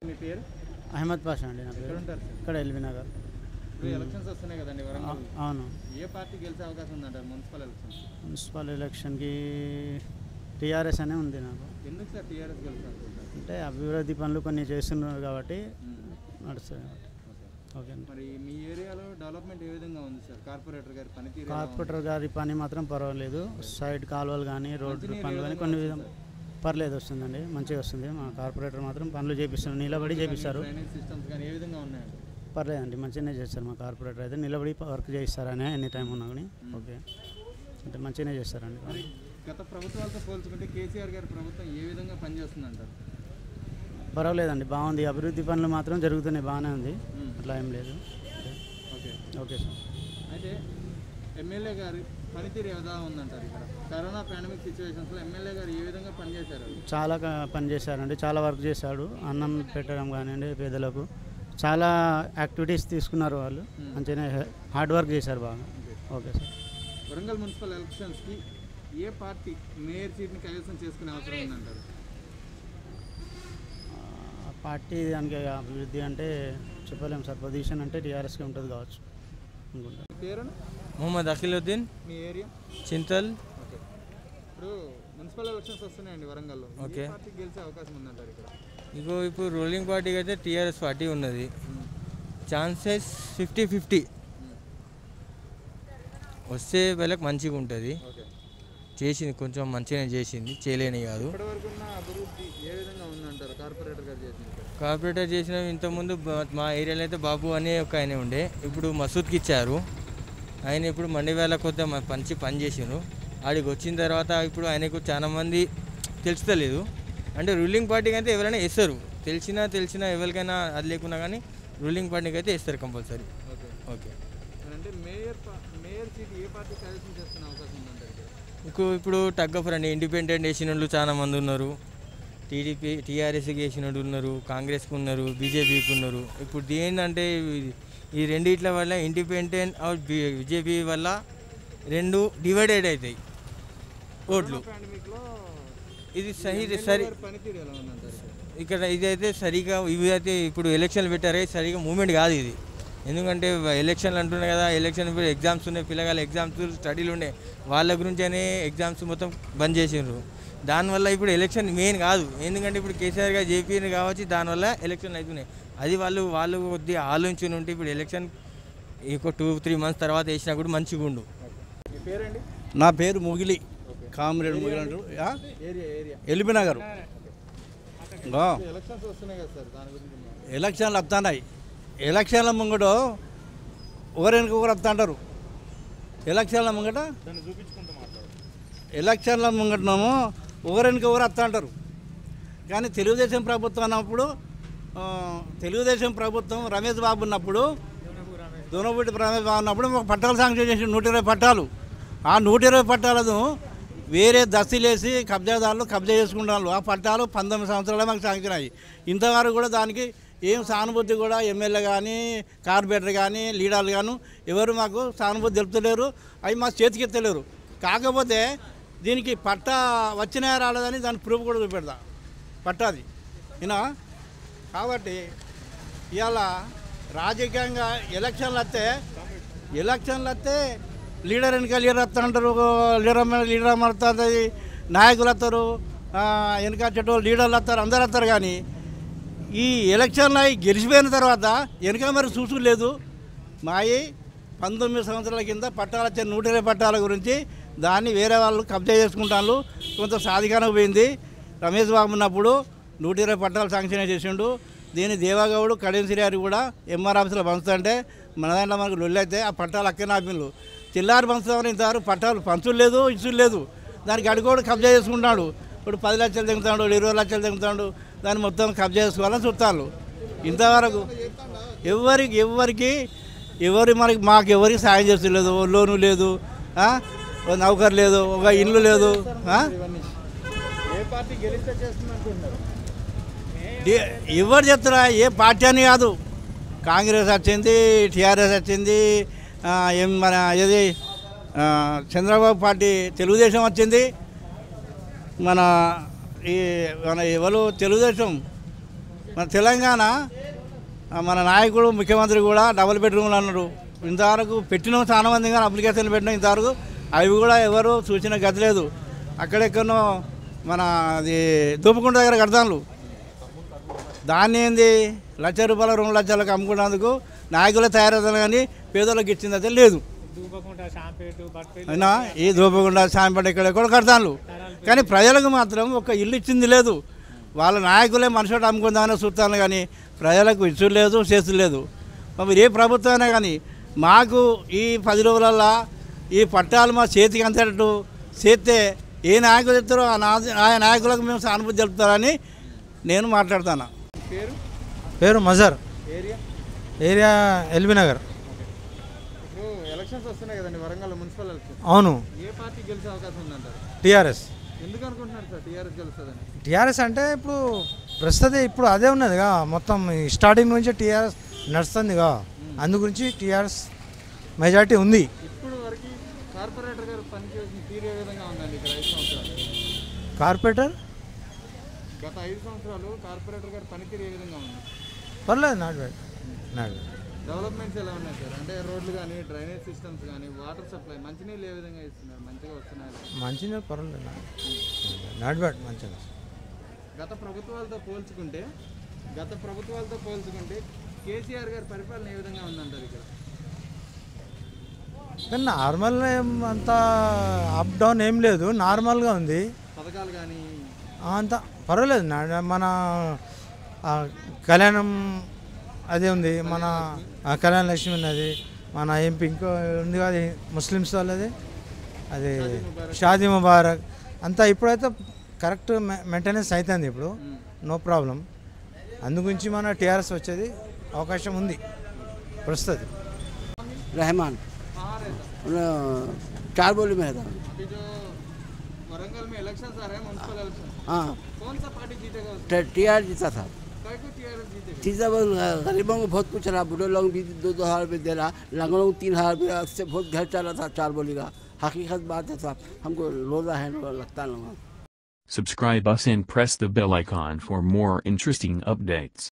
మీ పేరు అహ్మద్ పాషా అండి నా ఎక్కడ పేరు ఉంటారు సార్ ఇక్కడ ఎల్బీ నగర్ ఇప్పుడు ఎలక్షన్స్ వస్తున్నాయి కదండి ఆ, వరంగల్ అవును ఏ పార్టీ గెలిచే అవకాశం ఉందంటారు మున్సిపల్ ఎలక్షన్స్ మున్సిపల్ ఎలక్షన్కి టీఆర్ఎస్ అనే ఉంది నాకు ఎందుకు సార్ టీఆర్ఎస్ గెలిచే అనుకుంటారు అంటే అభివృద్ధి పనులు కొన్ని చేస్తున్నారు కాబట్టి మ్మ్. నడుస్తుంది కాబట్టి ఓకే. ఓకే అండి మరి మీ ఏరియాలో డెవలప్మెంట్ ఏ విధంగా ఉంది సార్ కార్పొరేటర్ గారి పనితీరు ఎలా ఉంది? కార్పొరేటర్ గారి పని మాత్రం పర్వాలేదు సైడ్ కాలువలు కానీ రోడ్డు మంచినీరు పనులు ఏ కానీ విధంగా కొన్ని వస్తుంది విధం పర్లేదు వస్తుందండి మంచిగా వస్తుంది మా కార్పొరేటర్ మాత్రం పనులు చేపిస్తున్నారు నిలబడి చేపిస్తారు డ్రైనేజ్ సిస్టమ్స్ కానీ ఏ విధంగా ఉన్నాయండి పర్లేదండి మంచిగానే చేస్తారు మా కార్పొరేటర్ అయితే నిలబడి వర్క్ చేయిస్తారని ఎనీ టైం ఉన్నా కానీ ఓకే అంటే మంచిగానే చేస్తారండి మరి గత ప్రభుత్వాలతో పోల్చుకుంటే కేసీఆర్ గారి ప్రభుత్వం ఏ విధంగా పనిచేస్తుంది అంటారు పర్వాలేదండి బాగుంది అభివృద్ధి పనులు మాత్రం జరుగుతున్నాయి బాగానే ఉంది మ్మ్. అట్లా ఏం లేదు ఓకే ఓకే సార్ అయితే ఎమ్మెల్యే గారి పనితీరు ఏ విధంగా ఉందంటారు ఇక్కడ కరోనా పాండమిక్ సిచ్యువేషన్స్లో ఎమ్మెల్యే గారు ఏ విధంగా పనిచేశారు చాలా క- పని చేశారండి చాలా వర్క్ చేశాడు అన్నం పెట్టడం కానివ్వండి పేదలకు చాలా యాక్టివిటీస్ తీసుకున్నారు వాళ్ళు మ్మ్. మంచిగానే హార్డ్ వర్క్ చేశారు బాగా ఓకే సార్ వరంగల్ మున్సిపల్ ఎలక్షన్స్కి ఏ పార్టీ మేయర్ సీట్ని కైవసం చేసుకునే అవసరం ఉందంటారు ఆ పార్టీ దానికి అభివృద్ధి అంటే చెప్పలేము సార్ పొజిషన్ అంటే టీఆర్ఎస్కి ఉంటుంది కావచ్చు అనుకుంటా మీ పేరును మొహమ్మద్ అఖిలుద్దీన్ మీ ఏరియా చింతల్ ఓకే ఇప్పుడు మున్సిపల్ ఎలక్షన్స్ వస్తున్నాయండి వరంగల్లో ఏ ఓకే. పార్టీ గెలిచే అవకాశం ఉందంటారు ఇక్కడ ఇగో ఇప్పుడు రూలింగ్ పార్టీకి అయితే టీఆర్ఎస్ పార్టీ ఉన్నది ఛాన్సెస్ ఫిఫ్టీ ఫిఫ్టీ వస్తే వాళ్ళకి మంచిగా ఉంటుంది ఓకే చేసింది కొంచెం మంచిగానే చేసింది చేయలేని కాదు ఇప్పటివరకు ఉన్న అభివృద్ధి ఏ విధంగా ఉందంటారు కార్పొరేటర్ గారు చేసింది ఇక్కడ? కార్పొరేటర్ చేసిన ఇంతకుముందు బ- మా ఏరియాలో అయితే బాబు అనే ఒక ఆయన ఉండే ఇప్పుడు మసూద్కి ఇచ్చారు ఆయన ఇప్పుడు మండి వేళ కొద్దిగా మ- మంచి పని చేసిండ్రు ఆడికి వచ్చిన తర్వాత ఇప్పుడు ఆయనకు చాలా మంది తెలుస్తలేదు అంటే రూలింగ్ పార్టీకి అయితే ఎవరైనా వేస్తారు తెలిసినా తెలిసినా ఎవరికైనా అది లేకున్నా కానీ రూలింగ్ పార్టీకి అయితే వేస్తారు కంపల్సరీ ఓకే ఓకే మరి అంటే మేయర్ పా- మేయర్ సీట్ ఏ పార్టీ కైవసం చేసుకునే అవకాశం ఉందంటారు ఇక్కడ మీకు ఇప్పుడు టగ్గఫర్ అండి ఇండిపెండెంట్ వేసిన వాళ్ళు చాలా మంది ఉన్నారు టీడీపీ టీఆర్ఎస్కి వేసిన వాళ్ళు ఉన్నారు కాంగ్రెస్కి ఉన్నారు బీజేపీకి ఉన్నారు ఇప్పుడు దేనింటే ఈ రెండిట్ల వల్ల ఇండిపెండెంట్ బీజేపీ వల్ల రెండు డివైడెడ్ అవుతాయి ఓట్లు పాండమిక్లో ఇది సరి సరి పనితీరు ఎలా ఉందంటారు ఇక్కడ? ఇక్కడ ఇదైతే సరిగా ఇవి అయితే ఇప్పుడు ఎలక్షన్లు పెట్టారే సరిగా మూమెంట్ కాదు ఇది ఎందుకంటే ఎలక్షన్లు అంటున్నాయి కదా ఎలక్షన్ ఇప్పుడు ఎగ్జామ్స్ ఉన్నాయి పిల్లగాళ్ళ ఎగ్జామ్స్ స్టడీలు ఉండే వాళ్ళ గురించనే ఎగ్జామ్స్ మొత్తం బంద్ చేసిండ్రు దానివల్ల ఇప్పుడు ఎలక్షన్ మెయిన్ కాదు ఎందుకంటే ఇప్పుడు కేసీఆర్ గారు జేపీని కావచ్చు దానివల్ల ఎలక్షన్లు అవుతున్నాయి అది వాళ్ళు వాళ్ళు కొద్దిగా ఆలోచించి ఉంటే ఇప్పుడు ఎలక్షన్ ఇంకో టూ త్రీ మంత్స్ తర్వాత వేసినా కూడా మంచిగా ఉండు మీ పేరండి నా పేరు ముగిలి కామిరెడ్డి ముగిలి అంటారు ఆ? ఏరియా ఏరియా ఎల్బీ నగర్ ఆ, ఎలక్షన్స్ వస్తున్నాయి కదా సార్ దాని గురించి మీ- ఎలక్షన్లు వస్తున్నాయి ఎలక్షన్ల ముంగట ఒకరికి ఒకరు వస్తా అంటారు ఎలక్షన్ల ముంగట ఎలక్షన్ల ముంగటనేమో ఒకరికి ఒకరు వస్తా అంటారు కానీ తెలుగుదేశం ప్రభుత్వం అన్నప్పుడు ఆ, తెలుగుదేశం ప్రభుత్వం రమేష్ బాబు ఉన్నప్పుడు దూనపూటి రమేష్ బాబు ఉన్నప్పుడు మాకు పట్టాలు శాంక్షన్ చేసి నూట ఇరవై పట్టాలు ఆ నూట ఇరవై పట్టాలను వేరే దస్తీలేసి కబ్జాదారులు కబ్జా చేసుకుంటారు ఆ పట్టాలు పంతొమ్మిది సంవత్సరాలు మాకు శాంక్షన్ అయ్యి ఇంతవరకు కూడా దానికి ఏం సానుభూతి కూడా ఎమ్మెల్యే కానీ కార్పొరేటర్ కానీ లీడర్లు కానీ ఎవరు మాకు సానుభూతి తెలుపుతలేరు అవి మా చేతికి ఎత్తలేరు కాకపోతే దీనికి పట్టా వచ్చినా రాలేదని దాని ప్రూఫ్ కూడా చూపెడతా పట్టాది వినా కాబట్టి ఇవాళ రాజకీయంగా ఎలక్షన్లు వస్తే ఎలక్షన్లు వస్తే లీడర్ వెనక లీడర్ వస్తా అంటారు లీడర్ మీద లీడర్ మారుతుంది నాయకులు వస్తారు ఆ, వెనక చెట్టు లీడర్లు వస్తారు అందరు వస్తారు కానీ ఈ ఎలక్షన్లు అయి గెలిచిపోయిన తర్వాత వెనక మరి చూసు లేదు మాయి పంతొమ్మిది సంవత్సరాల కింద పట్టాల వచ్చే నూట ఇరవై పట్టాల గురించి దాన్ని వేరే వాళ్ళు కబ్జా చేసుకుంటాను కొంత సాధికారం పోయింది రమేష్ బాబు ఉన్నప్పుడు నూట ఇరవై పట్టాలు శాంక్షన్ చేసిండు దీని దేవాగౌడు కడెన్సిరియారి కూడా ఎంఆర్ ఆఫీసులో పంచుతుంటే మన దాంట్లో మనకు లొల్లి అయితే ఆ పట్టాలు అక్కనే ఆపిన్లు చిల్లారి పంచుతామని ఇంతవరకు పట్టాలు పంచులు లేదు ఇచ్చులు లేదు దానికి అడుగోడు కబ్జా చేసుకుంటాడు ఇప్పుడు పది లక్షలు తెగుతాడు ఇరవై లక్షలు తెగుతాడు దాన్ని మొత్తం కబ్జా చేసుకోవాలని చూస్తాను ఇంతవరకు ఎవరికి ఎవరికి ఎవరి మనకి మాకు ఎవరికి సాయం చేస్తలేదు ఓ లోను లేదు ఆ? ఓ నౌకర్ లేదు ఒక ఇల్లు లేదు ఆ? ఇవన్నీ ఏ పార్టీ గెలిస్తే చేస్తుంది అనుకుంటున్నారు డి- ఎవరు చెప్తారా ఏ పార్టీ అని కాదు కాంగ్రెస్ వచ్చింది టీఆర్ఎస్ వచ్చింది ఆ, ఏం మన ఏది ఆ, చంద్రబాబు పార్టీ తెలుగుదేశం వచ్చింది మన ఈ మన ఎవరు తెలుగుదేశం మన తెలంగాణ ఆ, మన నాయకుడు ముఖ్యమంత్రి కూడా డబుల్ బెడ్రూమ్లు అన్నాడు ఇంతవరకు పెట్టినాం చాలా మంది కానీ అప్లికేషన్లు పెట్టినాం ఇంతవరకు అవి కూడా ఎవరు సూచన గతి లేదు అక్కడెక్కడో మన అది దూపుకుంట దగ్గర కడతాను దాన్ని ఏంది లక్ష రూపాయలు రెండు లక్షలకు అమ్ముకున్నందుకు నాయకులే తయారవుతాను కానీ పేదలకు ఇచ్చింది అయితే లేదు అయినా ఈ దూపకుండా సాయంపడి ఇక్కడ ఎక్కడ కడతాను కానీ ప్రజలకు మాత్రం ఒక ఇల్లు ఇచ్చింది లేదు వాళ్ళ నాయకులే మనుషులు అమ్ముకుందామని చూస్తాను కానీ ప్రజలకు ఇచ్చుడు లేదు చేసు లేదు మరి ఏ ప్రభుత్వం అయినా కానీ మాకు ఈ పది రోజులల్లో ఈ పట్టాలు మా చేతికి అంతేటట్టు చేస్తే ఏ నాయకులు ఇస్తారో ఆ నా- ఆ నాయకులకు మేము సానుభూతి తెలుపుతారని నేను మాట్లాడుతాను పేరు పేరు మజర్ ఏరియా ఏరియా ఎల్బీ నగర్ ఇప్పుడు ఎలక్షన్స్ వస్తున్నాయి కదండి వరంగల్ మున్సిపల్ ఎలక్షన్ అవును ఏ పార్టీ గెలిచే అవకాశం ఉందంటారు టీఆర్ఎస్ ఎందుకు అనుకుంటున్నారు సార్ టీఆర్ఎస్ గెలుస్తుందని టీఆర్ఎస్ అంటే ఇప్పుడు ప్రస్తుతం ఇప్పుడు అదే ఉన్నదిగా మొత్తం ఈ స్టార్టింగ్ నుంచి టీఆర్ఎస్ నడుస్తుందిగా అందు గురించి టీఆర్ఎస్ మెజార్టీ ఉంది ఇప్పుడు వరకు కార్పొరేటర్ గారు పనిచేసిన తీరు ఏ విధంగా ఉందండి ఇక్కడ ఐదు సంవత్సరాలు కార్పొరేటర్ గత ఐదు సంవత్సరాలు కార్పొరేటర్ గారి పనితీరు ఏ విధంగా ఉంది పర్లేదు not bad not bad developments ఎలా ఉన్నాయి సార్ అంటే రోడ్లు కానీ డ్రైనేజ్ సిస్టమ్స్ కానీ వాటర్ సప్లై మంచినీళ్ళు ఏ విధంగా ఇస్తున్నారు మంచిగా వస్తున్నాయి మంచిగా పర్లేదు నాట్ బ్యాడ్ మంచిగా గత ప్రభుత్వాలతో పోల్చుకుంటే గత ప్రభుత్వాలతో పోల్చుకుంటే కేసీఆర్ గారి పరిపాలన ఏ విధంగా ఉందంటారు ఇక్కడ కానీ నార్మల్ ఏం అంత అప్ డౌన్ ఏం లేదు నార్మల్గా ఉంది పథకాలు కానీ అంత పర్వాలేదు నా- మన ఆ, కళ్యాణం అదే ఉంది మన ఆ, కళ్యాణ లక్ష్మి ఉన్నది మన ఎంపీ ఇంకో ఉంది అది ముస్లిమ్స్ వాళ్ళది అది షాదీ ముబారక్ అంతా ఇప్పుడైతే కరెక్ట్ మెయింటెనెన్స్ అవుతుంది ఇప్పుడు నో ప్రాబ్లం అందుగురించి మన టీఆర్ఎస్ వచ్చేది అవకాశం ఉంది ప్రస్తుతం रहमान कहाँ रहता उन- चार बोली में रहता हूँ अभी जो वरंगल में इलेक्शन आ रहे हैं म्यूनसिपल इलेक्शन हाँ कौन सा पार्टी जीतेगा उसमें टी आर जीता था कई को टीआरएस जीतेगा तीसरा बार गरीबों को बहुत कुछ रहा बूढ़े लोग भी दो दो हजार रुपये दे रहा लंगड़ों को तीन हजार रुपये से बहुत घर चला था चार बोली का हकीकत बात है साहब हमको रोजा है लगता नहीं Subscribe us and press the bell icon for more interesting updates.